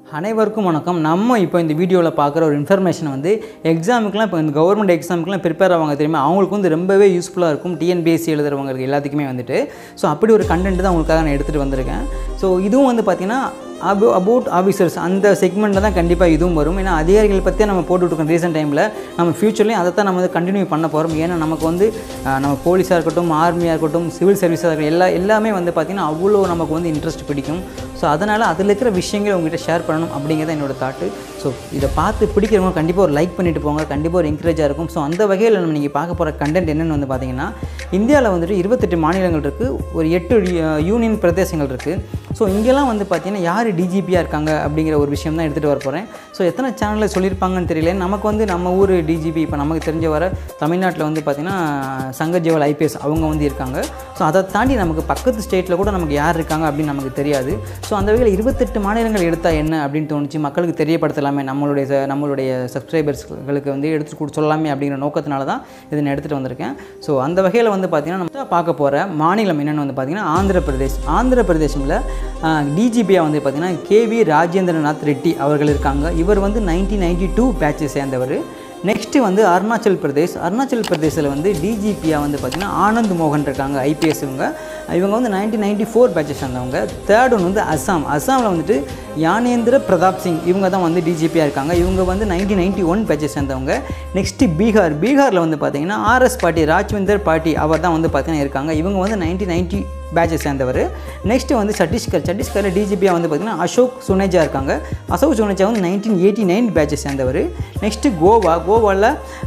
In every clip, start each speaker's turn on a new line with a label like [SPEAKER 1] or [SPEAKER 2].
[SPEAKER 1] அனைவருக்கும் வணக்கம் நம்ம இப்போ இந்த வீடியோவில் பார்க்குற ஒரு இன்ஃபர்மேஷன் வந்து எக்ஸாமுக்குலாம் இப்போ இந்த கவர்மெண்ட் எக்ஸாமுக்குலாம் ப்ரிப்பேர் ஆவாங்க தெரியுமா அவங்களுக்கு வந்து ரொம்பவே யூஸ்ஃபுல்லாக இருக்கும் டிஎன்பிஎஸ்சி எழுதுறவங்களுக்கு எல்லாத்துக்குமே வந்துட்டு ஸோ அப்படி ஒரு கண்டென்ட் தான் உங்களுக்காக நான் எடுத்துகிட்டு வந்திருக்கேன் ஸோ இதுவும் வந்து பார்த்திங்கன்னா அபோ அபவுட் ஆஃபீஸர்ஸ் அந்த செக்மெண்ட்டில் தான் கண்டிப்பாக இதுவும் வரும் ஏன்னா அதிகாரிகள் பற்றியே நம்ம போட்டுட்ருக்கோம் ரீசெண்ட் டைமில் நம்ம ஃப்யூச்சர்லேயும் அதை தான் நம்ம வந்து கண்டினியூ பண்ண போகிறோம் ஏன்னா நமக்கு வந்து அஹ், நம்ம போலீஸாக இருக்கட்டும் ஆர்மியாக இருக்கட்டும் சிவில் சர்வீஸாக இருக்கட்டும் எல்லா எல்லாமே வந்து பார்த்திங்கன்னா அவ்வளோ நமக்கு வந்து இன்ட்ரெஸ்ட் பிடிக்கும் ஸோ அதனால் அதில் இருக்கிற விஷயங்களை உங்ககிட்ட ஷேர் பண்ணணும் அப்படிங்கிறது என்னோட தாட்டு ஸோ இதை பார்த்து பிடிக்கிறவங்க கண்டிப்பாக ஒரு லைக் பண்ணிட்டு போங்க கண்டிப்பாக ஒரு என்கரேஜாக இருக்கும் ஸோ அந்த வகையில் நம்ம நீங்கள் பார்க்க போகிற கண்டென்ட் என்னென்னு வந்து பார்த்தீங்கன்னா இந்தியாவில் வந்துட்டு இருபத்தெட்டு மாநிலங்கள் இருக்குது ஒரு எட்டு யூ- யூனியன் பிரதேசங்கள் இருக்குது ஸோ இங்கெல்லாம் வந்து பார்த்தீங்கன்னா யார் டிஜிபியாக இருக்காங்க அப்படிங்கிற ஒரு விஷயம் தான் எடுத்துகிட்டு வர போகிறேன் ஸோ எத்தனை சேனலில் சொல்லியிருப்பாங்கன்னு தெரியல நமக்கு வந்து நம்ம ஊர் டிஜிபி இப்போ நமக்கு தெரிஞ்ச வர தமிழ்நாட்டில் வந்து பார்த்திங்கன்னா சங்கர்ஜிவால் ஐபிஎஸ் அவங்க வந்து இருக்காங்க ஸோ அதை தாண்டி நமக்கு பக்கத்து ஸ்டேட்டில் கூட நமக்கு யார் இருக்காங்க அப்படின்னு நமக்கு தெரியாது ஸோ அந்த வகையில் இருபத்தெட்டு மாநிலங்கள் எடுத்தால் என்ன அப்படின்னு தோணுச்சு மக்களுக்கு தெரியப்படுத்தலாமே நம்மளுடைய ச- நம்மளுடைய சப்ஸ்கிரைபர்ஸ்களுக்கு வந்து எடுத்து கொடு சொல்லலாமே அப்படிங்கிற நோக்கத்தினால தான் இதை நான் எடுத்துகிட்டு வந்திருக்கேன் ஸோ அந்த வகையில் வந்து பார்த்திங்கன்னா நம்ம பார்க்க போகிற மாநிலம் என்னென்னு வந்து பார்த்திங்கன்னா ஆந்திர பிரதேஷ் ஆந்திர பிரதேசமில் டிஜிபியாக வந்து பார்த்திங்கன்னா கேவி ராஜேந்திரநாத் ரெட்டி அவர்கள் இருக்காங்க இவர் வந்து நைன்டீன் நைன்டி டூ பேட்சை சேர்ந்தவர் நெக்ஸ்ட்டு வந்து அருணாச்சல் பிரதேஷ் அருணாச்சல் பிரதேசில் வந்து டிஜிபியாக வந்து பார்த்திங்கன்னா ஆனந்த் மோகன் இருக்காங்க ஐபிஎஸ் இவங்க இவங்க வந்து நைன்டீன் நைன்டி ஃபோர் பேட்சஸ் சேர்ந்தவங்க தேர்ட் ஒன் வந்து அஸ்ஸாம் அஸ்ஸாமில் வந்துட்டு யானேந்திர பிரதாப் சிங் இவங்க தான் வந்து டிஜிபியாக இருக்காங்க இவங்க வந்து நைன்டீன் நைன்டி ஒன் பேட்சஸ் சேர்ந்தவங்க நெக்ஸ்ட்டு பீகார் பீகாரில் வந்து பார்த்திங்கன்னா ஆர்எஸ் பாட்டி ராஜ்விந்தர் பாட்டி அவர் தான் வந்து பார்த்திங்கன்னா இருக்காங்க இவங்க வந்து நைன்டீன் நைன்டி பேட்சை சேர்ந்தவர் நெக்ஸ்ட்டு வந்து சத்தீஸ்கர் சத்தீஸ்கரில் டிஜிபியாக வந்து பார்த்திங்கன்னா அசோக் சுனேஜா இருக்காங்க அசோக் சுனேஜா வந்து நைன்டீன் எயிட்டி நைன் பேட்சை சேர்ந்தவர் நெக்ஸ்ட்டு கோவா கோவாவில்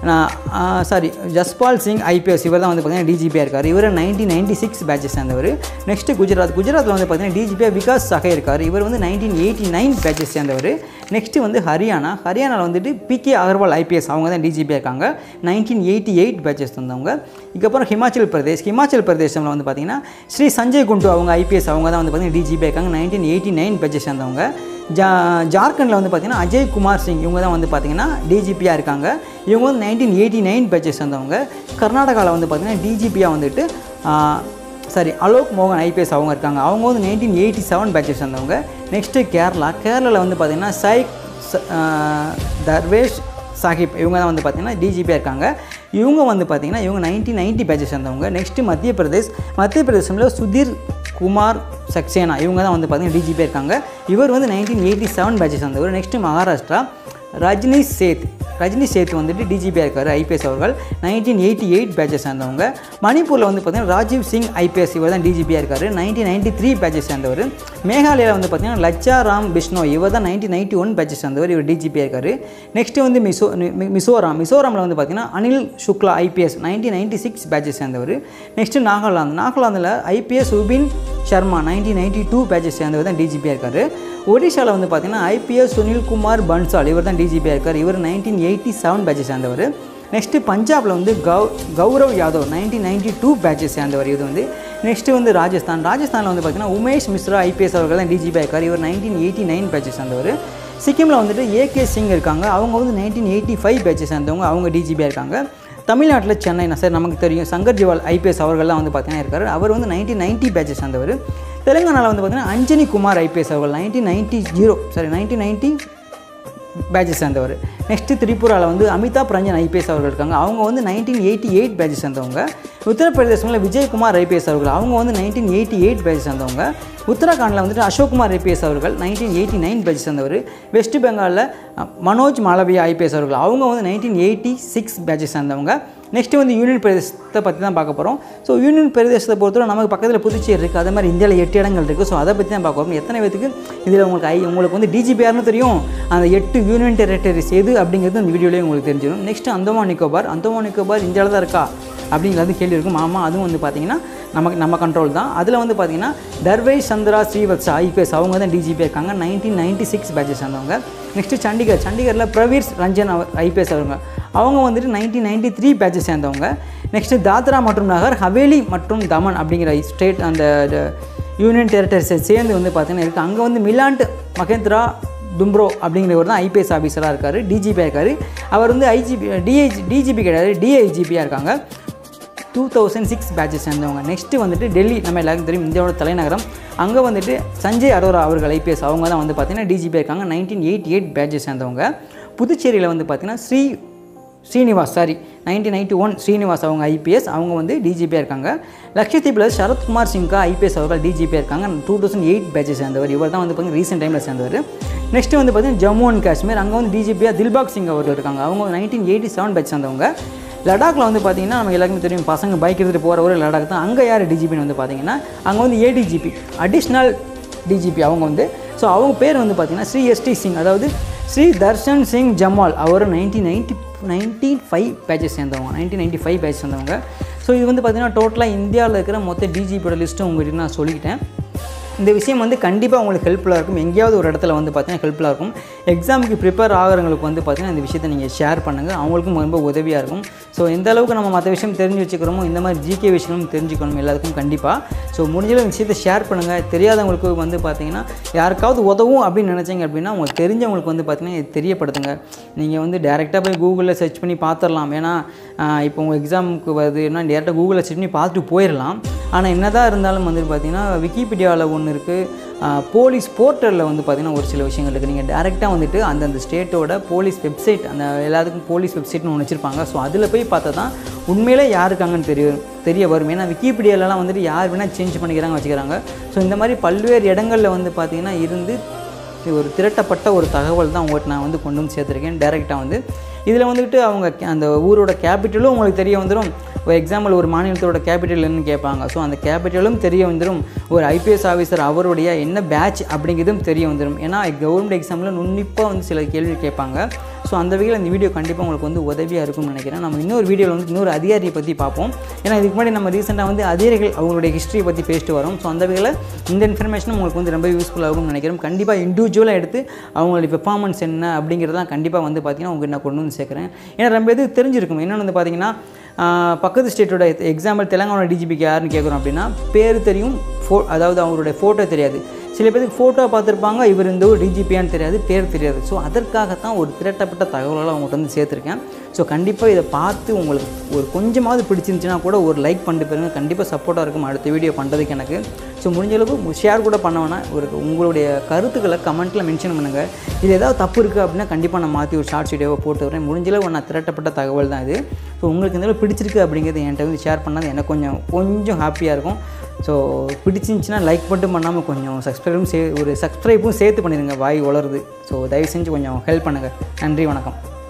[SPEAKER 1] சாரி ஜஸ்பால் சிங் ஐபிஎஸ் இவர் தான் வந்து பார்த்திங்கன்னா டிஜிபியாக இருக்கார் இவர் நைன்டீன் நைன்டி சிக்ஸ் பேட்சை சேர்ந்தவர் நெக்ஸ்ட்டு குஜராத் குஜராத்தில் வந்து பார்த்திங்கன்னா டிஜிபியாக விகாஸ் சகை இருக்கார் இவர் வந்து நைன்டீன் எயிட்டி நைன் பேட்சை சேர்ந்தவர் நெக்ஸ்ட்டு வந்து ஹரியானா ஹரியானாவில் வந்துட்டு பிகே அகர்வால் ஐபிஎஸ் அவங்க தான் டிஜிபியாக இருக்காங்க நைன்டீன் எயிட்டி எயிட் பேட்சஸ் வந்தவங்க இதுக்கப்புறம் ஹிமாச்சல் பிரதேஷ் ஹிமாச்சல் பிரதேசமில் வந்து பார்த்திங்கன்னா ஸ்ரீ சஞ்சய் குண்டு அவங்க ஐபிஎஸ் அவங்க தான் வந்து பார்த்திங்கன்னா டிஜிபியாக இருக்காங்க நைன்டீன் எயிட்டி நைன் பேட்சஸ் சேர்ந்தவங்க ஜா ஜார்க்கண்டில் வந்து பார்த்திங்கன்னா அஜய் குமார் சிங் இவங்க தான் வந்து பார்த்திங்கன்னா டிஜிபியாக இருக்காங்க இவங்க வந்து நைன்டீன் எயிட்டி நைன் பேட்சஸ் சேர்ந்தவங்க கர்நாடகாவில் வந்து பார்த்திங்கன்னா டிஜிபியாக வந்துட்டு சாரி அலோக் மோகன் ஐபிஎஸ் அவங்க இருக்காங்க அவங்க வந்து நைன்டீன் எயிட்டி செவன் பேட்சஸ் சேர்ந்தவங்க நெக்ஸ்ட்டு கேரளா கேரளாவில் வந்து பார்த்திங்கன்னா சைக் ச- ஆஹ் தர்வேஷ் சாஹிப் இவங்க தான் வந்து பார்த்திங்கன்னா டிஜிபியாக இருக்காங்க இவங்க வந்து பார்த்திங்கன்னா இவங்க நைன்டீன் நைன்ட்டி பேட்சஸ் சேர்ந்தவங்க நெக்ஸ்ட்டு மத்திய பிரதேஷ் மத்திய பிரதேசமில் சுதீர் குமார் சக்சேனா இவங்க தான் வந்து பார்த்திங்கன்னா டிஜிபியாக இருக்காங்க இவர் வந்து நைன்டீன் எயிட்டி செவன் பேட்சஸ் சேர்ந்தவர் நெக்ஸ்ட்டு மகாராஷ்டிரா ரஜினிஷ் சேத் ரஜினிஷ் சேத் வந்துட்டு டிஜிபியாக இருக்கார் ஐபிஎஸ் அவர்கள் நைன்டீன் எயிட்டி எயிட் பேட்சஸ் சேர்ந்தவங்க மணிப்பூரில் வந்து பார்த்திங்கன்னா ராஜீவ் சிங் ஐபிஎஸ் இவர் தான் டிஜிபியாக இருக்கார் நைன்டீன் நைன்டி த்ரீ பேட்சஸ் சேர்ந்தவர் மேகாலயாவில் வந்து பார்த்திங்கன்னா லச்சா ராம் பிஷ்ணோ இவர் தான் நைன்டீன் நைன்ட்டி ஒன் பேட்சஸ் சேர்ந்தவர் இவர் டிஜிபியாக இருக்கார் நெக்ஸ்ட்டு வந்து மிசோ மி- மிசோராம் மிசோராமில் வந்து பார்த்திங்கன்னா Anil Shukla IPS nineteen ninety six batches சேர்ந்தவர் நெக்ஸ்ட்டு நாகாலாந்து நாகாலாந்தில் IPS Upin Sharma nineteen ninety two batches சேர்ந்தவர் தான் டிஜிபியாக இருக்கார் ஒடிஷாவில் வந்து பார்த்திங்கன்னா ஐபிஎஸ் சுனில்குமார் பன்சால் இவர் தான் டிஜிபியாக இருக்கார் இவர் நைன்டீன் எயிட்டி செவன் பேட்சஸ் சேர்ந்தவர் நெக்ஸ்ட்டு பஞ்சாபில் வந்து Gau Gaurav Yadav nineteen ninety two batches சேர்ந்தவர் இது வந்து நெக்ஸ்ட்டு வந்து ராஜஸ்தான் ராஜஸ்தானில் வந்து பார்த்திங்கன்னா உமேஷ் மிஸ்ரா ஐபிஎஸ் அவர்கள் தான் டிஜிபியாக இருக்கார் இவர் நைன்டீன் எயிட்டி நைன் பேட்சஸ் சேர்ந்தவர் சிக்கிமில் வந்துட்டு ஏகே சிங் இருக்காங்க அவங்க வந்து நைன்டீன் எயிட்டி ஃபைவ் பேட்சஸ் சேர்ந்தவங்க அவங்க டிஜிபியாக இருக்காங்க தமிழ்நாட்டில் சென்னை நான் சார் நமக்கு தெரியும் சங்கர் ஜிவால் ஐபிஎஸ் அவர்கள்லாம் வந்து பார்த்தீங்கன்னா இருக்காரு அவர் வந்து நைன்டீன் நைன்ட்டி பேட்சஸ் சேர்ந்தவர் தெலுங்கானாவில் வந்து பார்த்தீங்கன்னா அஞ்சனி குமார் ஐபிஎஸ் அவர்கள் nineteen ninety zero sorry nineteen ninety patches சேர்ந்தவர் நெக்ஸ்ட்டு திரிபுராவில் வந்து அமிதாப் ரஞ்சன் ஐபிஎஸ் அவர்கள் இருக்காங்க அவங்க வந்து நைன்டீன் எயிட்டி எயிட் பேட்சஸ் சேர்ந்தவங்க உத்தரப்பிரதேசமில் விஜயகுமார் ஐபிஎஸ் அவர்கள் அவங்க வந்து நைன்டீன் எயிட்டி எயிட் பேட்சஸ் சேர்ந்தவங்க உத்தரகாண்டில் வந்துட்டு அசோக்குமார் ஐபிஎஸ் அவர்கள் நைன்டீன் எயிட்டி நைன் பேட்சஸ் சேர்ந்தவர் வெஸ்ட் பெங்காலில் அஹ், மனோஜ் மாளவியா ஐபிஎஸ் அவர்கள் அவங்க வந்து நைன்டீன் எயிட்டி சிக்ஸ் பேட்சஸ் சேர்ந்தவங்க நெக்ஸ்ட்டு வந்து யூனியன் பிரதேசத்தை பற்றி தான் பார்க்க போகிறோம் ஸோ யூனியன் பிரதேசத்தை பொறுத்தவரை நமக்கு பக்கத்தில் புதுச்சேரி இருக்குது அதே மாதிரி இந்தியாவில் எட்டு இடங்கள் இருக்குது ஸோ அதை பற்றி தான் பார்க்க போகிறோம் எத்தனை பேத்துக்கு இதில் உங்களுக்கு ஐ உங்களுக்கு வந்து டிஜிபிஆர்னு தெரியும் அந்த எட்டு யூனியன் டெரிட்டரிஸ் எது அப்படிங்கிறது இந்த வீடியோலேயே உங்களுக்கு தெரிஞ்சிடும் நெக்ஸ்ட்டு அந்தமான் நிக்கோபார் அந்தமான் நிக்கோபார் இந்தியாவில் தான் இருக்கா அப்படிங்கிறது கேள்வி இருக்கும் ஆமாம் அதுவும் வந்து பார்த்தீங்கன்னா நமக்கு நம்ம கண்ட்ரோல் தான் அதில் வந்து பார்த்தீங்கன்னா தர்வேஷ் சந்திரா ஸ்ரீவத்சா ஐபிஎஸ் அவங்க தான் டிஜிபி இருக்காங்க நைன்டீன் நைன்ட்டி சிக்ஸ் பேட்சஸ் சேர்ந்தவங்க நெக்ஸ்ட்டு சண்டிகர் சண்டிகரில் பிரவீர் ரஞ்சன் அவர் ஐபிஎஸ் அவங்க அவங்க வந்துட்டு நைன்டீன் நைன்ட்டி த்ரீ பேட்சஸ் சேர்ந்தவங்க நெக்ஸ்ட்டு தாத்ரா மற்றும் நகர் ஹவேலி மற்றும் தமன் அப்படிங்கிற ஸ்டேட் அந்த யூனியன் டெரிட்டரிஸை சேர்ந்து வந்து பார்த்தீங்கன்னா இருக்குது அங்கே வந்து மிலாண்ட் மகேந்திரா தும்ப்ரோ அப்படிங்கிறவர் தான் ஐபிஎஸ் ஆஃபீஸராக இருக்கார் டிஜிபியாக இருக்கார் அவர் வந்து ஐஜிபி டிஐஜி டிஜிபி கிடையாது டிஐஜிபியாக இருக்காங்க டூ தௌசண்ட் சிக்ஸ் பேட்சஸ் சேர்ந்தவங்க நெக்ஸ்ட்டு வந்துட்டு டெல்லி நம்ம எல்லாருக்கும் தெரியும் இந்தியாவோட தலைநகரம் அங்கே வந்துட்டு சஞ்சய் அரோரா அவர்கள் ஐபிஎஸ் அவங்க தான் வந்து பார்த்தீங்கன்னா டிஜிபி இருக்காங்க நைன்டீன் எயிட்டி எயிட் பேட்சஸ் சேர்ந்தவங்க புதுச்சேரியில் வந்து பார்த்தீங்கன்னா Shri Srinivas sorry nineteen ninety one Srinivas அவங்க ஐபிஎஸ் அவங்க வந்து டிஜிபியாக இருக்காங்க லட்சத்தீப்பில் சரத்குமார் சிங்கா ஐபிஎஸ் அவர்கள் டிஜிபியாக இருக்காங்க டூ தௌசண்ட் எயிட் பேட்சை சேர்ந்தவர் இவர் தான் வந்து பார்த்தீங்கன்னா ரீசெண்ட் டைமில் சேர்ந்தவர் நெக்ஸ்ட் வந்து பார்த்தீங்கன்னா ஜம்மு அண்ட் காஷ்மீர் அங்கே வந்து டிஜிபியாக தில்பாக் சிங் அவர்கள் இருக்காங்க அவங்க நைன்டீன் எயிட்டி செவன் பேட்ச் சேர்ந்தவங்க லடாக்ல வந்து பார்த்தீங்கன்னா நம்ம எல்லாருக்குமே தெரியும் பசங்க பைக் எடுத்துகிட்டு போகிற ஒரு லடாக் தான் அங்கே யார் டிஜிபின்னு வந்து பார்த்தீங்கன்னா அங்கே வந்து ஏடிஜிபி அடிஷ்னல் டிஜிபி அவங்க வந்து ஸோ அவங்க பேர் வந்து பார்த்தீங்கன்னா ஸ்ரீ எஸ்டி சிங் அதாவது ஸ்ரீ தர்ஷன் சிங் ஜமால் அவர் nineteen ninety nineteen five batches சேர்ந்தவங்க நைன்டீன் நைன்டி ஃபைவ் பேட்ச் சேர்ந்தவங்க ஸோ இது வந்து பார்த்தீங்கன்னா டோட்டலாக இந்தியாவில் இருக்கிற மொத்த டிஜிபியோட லிஸ்ட்டு உங்கள்கிட்ட நான் சொல்லிக்கிட்டேன் இந்த விஷயம் வந்து கண்டிப்பாக உங்களுக்கு ஹெல்ப்ஃபுல்லாக இருக்கும் எங்கேயாவது ஒரு இடத்துல வந்து பார்த்தீங்கன்னா ஹெல்ப்ஃபுல்லாக இருக்கும் எக்ஸாமுக்கு ப்ரிப்பேர் ஆகிறவங்களுக்கு வந்து பார்த்தீங்கன்னா இந்த விஷயத்தை நீங்கள் ஷேர் பண்ணுங்கள் அவங்களுக்கும் ரொம்ப உதவியாக இருக்கும் ஸோ எந்த அளவுக்கு நம்ம மற்ற விஷயம் தெரிஞ்சு வச்சுக்கிறோமோ இந்த மாதிரி ஜிகே விஷயங்களும் தெரிஞ்சுக்கணும் எல்லாத்துக்கும் கண்டிப்பாக ஸோ முடிஞ்சளவு விஷயத்தை ஷேர் பண்ணுங்கள் தெரியாதவங்களுக்கு வந்து பார்த்தீங்கன்னா யாருக்காவது உதவும் அப்படின்னு நினச்சிங்க அப்படின்னா உங்களுக்கு தெரிஞ்சவங்களுக்கு வந்து பார்த்தீங்கன்னா இது தெரியப்படுத்துங்க நீங்கள் வந்து டேரெக்டாக போய் கூகுளில் சர்ச் பண்ணி பார்த்துடலாம் ஏன்னா ஆஹ் இப்போ உங்கள் எக்ஸாமுக்கு வருதுன்னா டேரெக்டாக கூகுளில் சர்ச் பண்ணி பார்த்துட்டு போயிடலாம் ஆனால் என்னதான் இருந்தாலும் வந்து பார்த்தீங்கன்னா விக்கிபீடியாவில் ஒன்று இருக்குது போலீஸ் போர்ட்டலில் வந்து பார்த்தீங்கன்னா ஒரு சில விஷயங்கள் இருக்குது நீங்கள் டேரெக்டாக வந்துட்டு அந்தந்த ஸ்டேட்டோட போலீஸ் வெப்சைட் அந்த எல்லாத்துக்கும் போலீஸ் வெப்சைட்னு ஒன்று வச்சுருப்பாங்க ஸோ அதில் போய் பார்த்தா தான் உண்மையிலே யாருக்காங்கன்னு தெரியும் தெரிய வரும் ஏன்னா விக்கிபீடியாலலாம் வந்துட்டு யார் வேணால் சேஞ்ச் பண்ணிக்கிறாங்க வச்சுக்கிறாங்க ஸோ இந்த மாதிரி பல்வேறு இடங்களில் வந்து பார்த்தீங்கன்னா இருந்து இது ஒரு திரட்டப்பட்ட ஒரு தகவல் தான் உங்கள்கிட்ட நான் வந்து கொண்டு வந்து சேர்த்துருக்கேன் டேரெக்டாக வந்து இதில் வந்துட்டு அவங்க கே- அந்த ஊரோட கேபிட்டலும் உங்களுக்கு தெரிய வந்துடும் ஒரு எக்ஸாம்பிள் ஒரு மாநிலத்தோட கேபிட்டல் என்னன்னு கேட்பாங்க ஸோ அந்த கேபிட்டலும் தெரிய வந்துடும் ஒரு ஐபிஎஸ் ஆஃபீஸர் அவருடைய என்ன பேட்ச் அப்படிங்கிறதும் தெரிய வந்துடும் ஏன்னா கவர்மெண்ட் எக்ஸாமில் நுண்ணிப்பாக வந்து சில கேள்வி கேட்பாங்க ஸோ அந்த வகையில் இந்த வீடியோ கண்டிப்பாக உங்களுக்கு வந்து உதவியாக இருக்கும்னு நினைக்கிறேன் நம்ம இன்னொரு வீடியோவில் வந்து இன்னொரு அதிகாரியை பற்றி பார்ப்போம் ஏன்னா இதுக்கு முன்னாடி நம்ம ரீசெண்டாக வந்து அதிகாரிகள் அவங்களுடைய ஹிஸ்ட்ரியை பற்றி பேசிட்டு வரோம் ஸோ அந்த வகையில் இந்த இன்ஃபர்மேஷன் உங்களுக்கு வந்து ரொம்ப யூஸ்ஃபுல்லாக இருக்கும்னு நினைக்கிறேன் கண்டிப்பாக இண்டிவிஜுவலாக எடுத்து அவங்களுடைய பெர்ஃபார்மன்ஸ் என்ன அப்படிங்கிறதெல்லாம் கண்டிப்பாக வந்து பார்த்தீங்கன்னா உங்களுக்கு நான் கொண்டு வந்து சேர்க்குறேன் ஏன்னா ரொம்ப இது தெரிஞ்சிருக்கும் என்னென்னு வந்து பார்த்தீங்கன்னா ஆஹ், பக்கத்து ஸ்டேட்டோட எக்ஸாம்பிள் தெலுங்கானா டிஜிபிக்கு யாருன்னு கேட்குறோம் அப்படின்னா பேர் தெரியும் ஃபோ அதாவது அவருடைய ஃபோட்டோ தெரியாது சில பேருக்கு ஃபோட்டோ பார்த்துருப்பாங்க இவர் இந்த ஒரு டிஜிபியான்னு தெரியாது பேர் தெரியாது ஸோ அதற்காகத்தான் ஒரு திரட்டப்பட்ட தகவல்களை அவங்கள்ட்ட வந்து சேர்த்துருக்கேன் ஸோ கண்டிப்பாக இதை பார்த்து உங்களுக்கு ஒரு கொஞ்சமாவது பிடிச்சிருந்துச்சுன்னா கூட ஒரு லைக் பண்ணிட்டு போயிருங்க கண்டிப்பாக சப்போர்ட்டாக இருக்கும் அடுத்த வீடியோ பண்ணுறதுக்கு எனக்கு ஸோ முடிஞ்ச அளவுக்கு ஷேர் கூட பண்ண வேணாம் ஒரு உங்களுடைய கருத்துக்களை கமெண்ட்டில் மென்ஷன் பண்ணுங்கள் இது ஏதாவது தப்பு இருக்குது அப்படின்னா கண்டிப்பாக நான் மாற்றி ஒரு ஷார்ட்ஸ் வீடியோவை போட்டு வரேன் முடிஞ்ச அளவு நான் திரட்டப்பட்ட தகவல் தான் இது ஸோ உங்களுக்கு இந்த அளவு பிடிச்சிருக்கு அப்படிங்கிறது என்கிட்ட வந்து ஷேர் பண்ணது எனக்கு கொஞ்சம் கொஞ்சம் ஹாப்பியாக இருக்கும் ஸோ பிடிச்சிருந்துச்சின்னா லைக் மட்டும் பண்ணாமல் கொஞ்சம் சப்ஸ்கிரைபும் சே ஒரு சப்ஸ்கிரைபும் சேர்த்து பண்ணிடுங்க வாய் வளருது ஸோ தயவு செஞ்சு கொஞ்சம் ஹெல்ப் பண்ணுங்கள் நன்றி வணக்கம்